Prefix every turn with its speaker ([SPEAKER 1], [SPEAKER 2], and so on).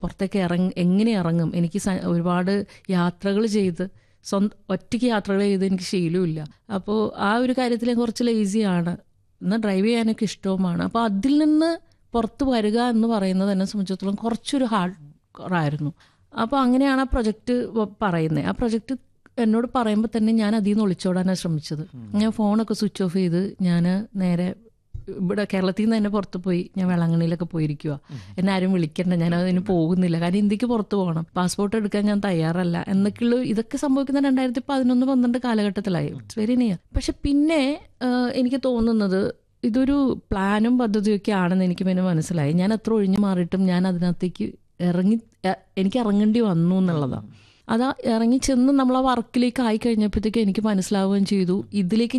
[SPEAKER 1] പുറത്തേക്ക് ഇറങ്ങ എങ്ങനെ ഇറങ്ങും എനിക്ക് സ- ഒരുപാട് യാത്രകൾ ചെയ്ത് സ്വന്തം ഒറ്റയ്ക്ക് യാത്രകൾ ചെയ്ത് എനിക്ക് ശീലമില്ല അപ്പോൾ ആ ഒരു കാര്യത്തിൽ ഞാൻ കുറച്ച് ലേസിയാണ് എന്നാൽ ഡ്രൈവ് ചെയ്യാനൊക്കെ ഇഷ്ടവുമാണ് അപ്പോൾ അതിൽ നിന്ന് പുറത്ത് വരിക എന്ന് പറയുന്നത് എന്നെ സംബന്ധിച്ചിടത്തോളം കുറച്ചൊരു ഹാർഡ് ആയിരുന്നു അപ്പോൾ അങ്ങനെയാണ് ആ പ്രൊജക്റ്റ് പറയുന്നത് ആ പ്രൊജക്റ്റ് എന്നോട് പറയുമ്പോൾ തന്നെ ഞാൻ അതിൽ നിന്ന് ഒളിച്ചോടാനാണ് ശ്രമിച്ചത് ഞാൻ ഫോണൊക്കെ സ്വിച്ച് ഓഫ് ചെയ്ത് ഞാൻ നേരെ ഇവിടെ കേരളത്തിൽ നിന്ന് തന്നെ പുറത്ത് പോയി ഞാൻ വേളാങ്കണ്ണിയിലൊക്കെ പോയിരിക്കുക എന്നെ ആരും വിളിക്കണ്ട ഞാൻ അതിന് പോകുന്നില്ല കാരണം ഇന്ത്യക്ക് പുറത്ത് പോകണം പാസ്പോർട്ട് എടുക്കാൻ ഞാൻ തയ്യാറല്ല എന്നൊക്കെയുള്ള ഇതൊക്കെ സംഭവിക്കുന്ന രണ്ടായിരത്തി പതിനൊന്ന് പന്ത്രണ്ട് കാലഘട്ടത്തിലായി ഇറ്റ്സ് വെരി നിയർ പക്ഷെ പിന്നെ ആഹ്, എനിക്ക് തോന്നുന്നത് ഇതൊരു പ്ലാനും പദ്ധതിയും ഒക്കെ ആണെന്ന് എനിക്ക് പിന്നെ മനസ്സിലായി ഞാൻ എത്ര ഒഴിഞ്ഞു മാറിയിട്ടും ഞാൻ അതിനകത്തേക്ക് ഇറങ്ങി എ- എനിക്ക് ഇറങ്ങേണ്ടി വന്നു എന്നുള്ളതാണ് അതാ ഇറങ്ങി ചെന്ന് നമ്മൾ ആ വർക്കിലേക്ക് ആയി കഴിഞ്ഞപ്പോഴത്തേക്ക് എനിക്ക് മനസ്സിലാവുകയും ചെയ്തു ഇതിലേക്ക്